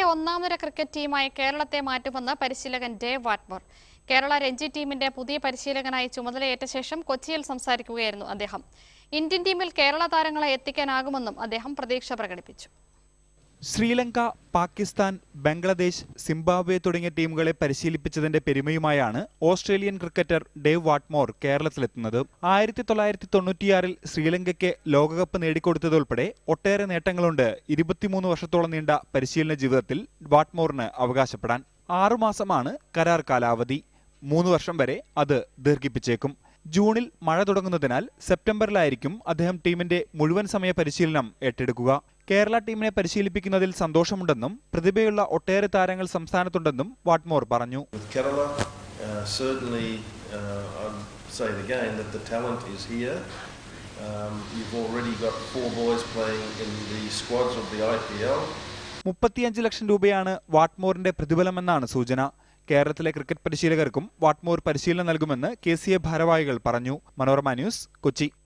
ഒന്നാം നിര ക്രിക്കറ്റ് ടീമായി കേരളത്തെ മാറ്റുമെന്ന് പരിശീലകൻ ഡേവ് വാട്മോർ കേരള രഞ്ജി ടീമിന്റെ പുതിയ പരിശീലകനായി ചുമതലയേറ്റ ശേഷം കൊച്ചിയിൽ സംസാരിക്കുകയായിരുന്നു അദ്ദേഹം ഇന്ത്യൻ ടീമിൽ കേരള താരങ്ങളെ എത്തിക്കാനാകുമെന്നും അദ്ദേഹം പ്രതീക്ഷ പ്രകടിപ്പിച്ചു ശ്രീലങ്ക പാകിസ്ഥാൻ ബംഗ്ലാദേശ് സിംബാബ്വെ തുടങ്ങിയ ടീമുകളെ പരിശീലിപ്പിച്ചതിന്റെ പെരുമയുമായാണ് ഓസ്ട്രേലിയൻ ക്രിക്കറ്റർ ഡേവ് വാട്ട്മോർ കേരളത്തിലെത്തുന്നത് ആയിരത്തി തൊള്ളായിരത്തി തൊണ്ണൂറ്റിയാറിൽ ശ്രീലങ്കയ്ക്ക് ലോകകപ്പ് നേടിക്കൊടുത്തതുൾപ്പെടെ ഒട്ടേറെ നേട്ടങ്ങളുണ്ട് ഇരുപത്തിമൂന്ന് വർഷത്തോളം നീണ്ട പരിശീലന ജീവിതത്തിൽ വാട്ട്മോറിന് അവകാശപ്പെടാൻ ആറുമാസമാണ് കരാർ കാലാവധി മൂന്ന് വർഷം വരെ അത് ദീർഘിപ്പിച്ചേക്കും ജൂണിൽ മഴ തുടങ്ങുന്നതിനാൽ സെപ്റ്റംബറിലായിരിക്കും അദ്ദേഹം ടീമിന്റെ മുഴുവൻ സമയ പരിശീലനം ഏറ്റെടുക്കുക കേരള ടീമിനെ പരിശീലിപ്പിക്കുന്നതിൽ സന്തോഷമുണ്ടെന്നും പ്രതിഭയുള്ള ഒട്ടേറെ താരങ്ങൾ സംസ്ഥാനത്തുണ്ടെന്നും വാട്ട്മോർ പറഞ്ഞു With Kerala, uh, certainly uh, I'd say it again that the talent is here. Um, you've already got four boys playing in the squads of the IPL. മുപ്പത്തിയഞ്ച് ലക്ഷം രൂപയാണ് വാട്ട്മോറിന്റെ പ്രതിഫലമെന്നാണ് സൂചന കേരളത്തിലെ ക്രിക്കറ്റ് പരിശീലകർക്കും വാട്ട്മോർ പരിശീലനം നൽകുമെന്ന് കെ സി എ ഭാരവാഹികൾ പറഞ്ഞു Manorama news Kochi